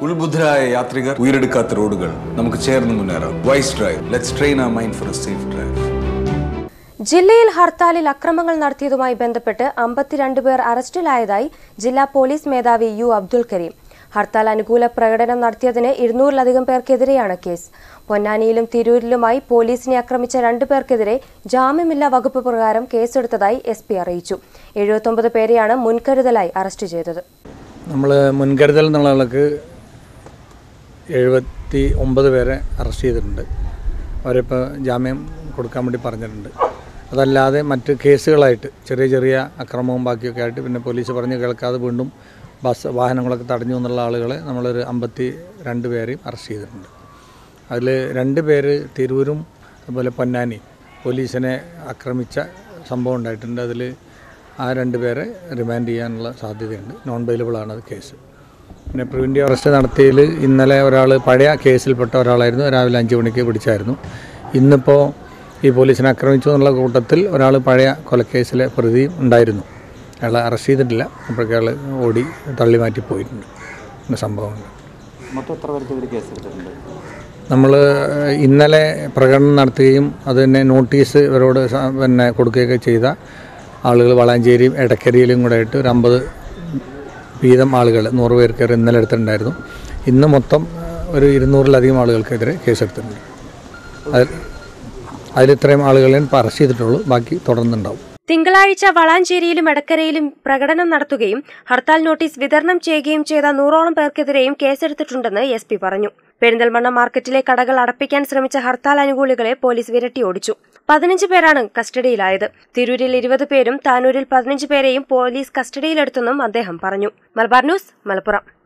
ഉത്ബുദ്ധരായ യാത്രികർ ഉയരെടുക്കാത്ത റോഡുകൾ നമുക്ക് ചേർന്ന് മുന്നേറാം wise drive let's train a mind for a safe drive ജില്ലയിൽ ഹർത്താലിൽ അക്രമങ്ങൾ നടത്തിയതുമായി ബന്ധപ്പെട്ട് അമ്പത്തിരണ്ട് പേർ അറസ്റ്റിലായതായി ജില്ലാ പോലീസ് മേധാവി യു അബ്ദുൽ കരീം ഹർത്താൽ അനുകൂല പ്രകടനം നടത്തിയതിന് ഇരുന്നൂറിലധികം പേർക്കെതിരെയാണ് കേസ് പൊന്നാനിയിലും തിരൂരിലുമായി പോലീസിനെ ആക്രമിച്ച രണ്ടു പേർക്കെതിരെ ജാമ്യമില്ലാ വകുപ്പ് പ്രകാരം കേസെടുത്തതായി എസ് പി അറിയിച്ചു എഴുപത്തൊമ്പത് പേരെയാണ് മുൻകരുതലായി അറസ്റ്റ് ചെയ്തത് നമ്മൾ മുൻകരുതൽ എന്നുള്ള ആൾക്ക് എഴുപത്തി ഒമ്പത് പേരെ അറസ്റ്റ് ചെയ്തിട്ടുണ്ട് അവരിപ്പോൾ ജാമ്യം കൊടുക്കാൻ വേണ്ടി പറഞ്ഞിട്ടുണ്ട് അതല്ലാതെ മറ്റ് കേസുകളായിട്ട് ചെറിയ ചെറിയ അക്രമവും ബാക്കിയൊക്കെ ആയിട്ട് പിന്നെ പോലീസ് പറഞ്ഞ് കേൾക്കാതെ വീണ്ടും ബസ് വാഹനങ്ങളൊക്കെ തടഞ്ഞു എന്നുള്ള ആളുകളെ നമ്മളൊരു അമ്പത്തി രണ്ട് പേരെയും അറസ്റ്റ് ചെയ്തിട്ടുണ്ട് അതിൽ രണ്ട് പേര് തിരൂരും അതുപോലെ പൊന്നാനി പോലീസിനെ ആക്രമിച്ച സംഭവം ഉണ്ടായിട്ടുണ്ട് അതിൽ ആ രണ്ട് പേരെ റിമാൻഡ് ചെയ്യാനുള്ള സാധ്യതയുണ്ട് നോൺ ബെയിലബിൾ ആണ് അത് കേസ് പിന്നെ പ്രിവൻറ്റീവ് അറസ്റ്റ് നടത്തിയതിൽ ഇന്നലെ ഒരാൾ പഴയ കേസിൽപ്പെട്ട ഒരാളായിരുന്നു രാവിലെ അഞ്ച് മണിക്ക് പിടിച്ചായിരുന്നു ഇന്നിപ്പോൾ ഈ പോലീസിനെ ആക്രമിച്ചു എന്നുള്ള കൂട്ടത്തിൽ ഒരാൾ പഴയ കൊലക്കേസിലെ പ്രതിയും ഉണ്ടായിരുന്നു അയാളെ അറസ്റ്റ് ചെയ്തിട്ടില്ല അപ്പോഴേക്കും അയാൾ ഓടി തള്ളി മാറ്റി പോയിട്ടുണ്ട് ഇങ്ങനെ സംഭവങ്ങൾ മൊത്തം എത്ര പേർക്കെതിരെ കേസെടുത്തിട്ടുണ്ട് നമ്മൾ ഇന്നലെ പ്രകടനം നടത്തുകയും അത് തന്നെ നോട്ടീസ് ഇവരോട് സ- പിന്നെ കൊടുക്കുകയൊക്കെ ചെയ്ത ആളുകൾ വളാഞ്ചേരിയും എടക്കരയിലും കൂടെ ആയിട്ട് ഒരു അമ്പത് വീതം ആളുകൾ നൂറ് പേർക്ക് ഇന്നലെ എടുത്തിട്ടുണ്ടായിരുന്നു ഇന്ന് മൊത്തം ഏഹ്, ഒരു ഇരുന്നൂറിലധികം ആളുകൾക്കെതിരെ കേസെടുത്തിട്ടുണ്ട് അതിൽ അതിൽ ഇത്രയും ആളുകളെ ഇപ്പോൾ അറസ്റ്റ് ചെയ്തിട്ടുള്ളൂ ബാക്കി തുടർന്നുണ്ടാവും തിങ്കളാഴ്ച വളാഞ്ചേരിയിലും എടക്കരയിലും പ്രകടനം നടത്തുകയും ഹർത്താൽ നോട്ടീസ് വിതരണം ചെയ്യുകയും ചെയ്ത നൂറോളം പേർക്കെതിരെയും കേസെടുത്തിട്ടുണ്ടെന്ന് എസ് പി പറഞ്ഞു പെരിന്തൽമണ്ണ മാർക്കറ്റിലെ കടകൾ അടപ്പിക്കാൻ ശ്രമിച്ച ഹർത്താൽ അനുകൂലികളെ പോലീസ് വിരട്ടി ഓടിച്ചു പതിനഞ്ച് പേരാണ് കസ്റ്റഡിയിലായത് തിരൂരിൽ ഇരുപത് പേരും താനൂരിൽ പതിനഞ്ച് പേരെയും പോലീസ് കസ്റ്റഡിയിലെടുത്തെന്നും അദ്ദേഹം പറഞ്ഞു മലബാർ ന്യൂസ് മലപ്പുറം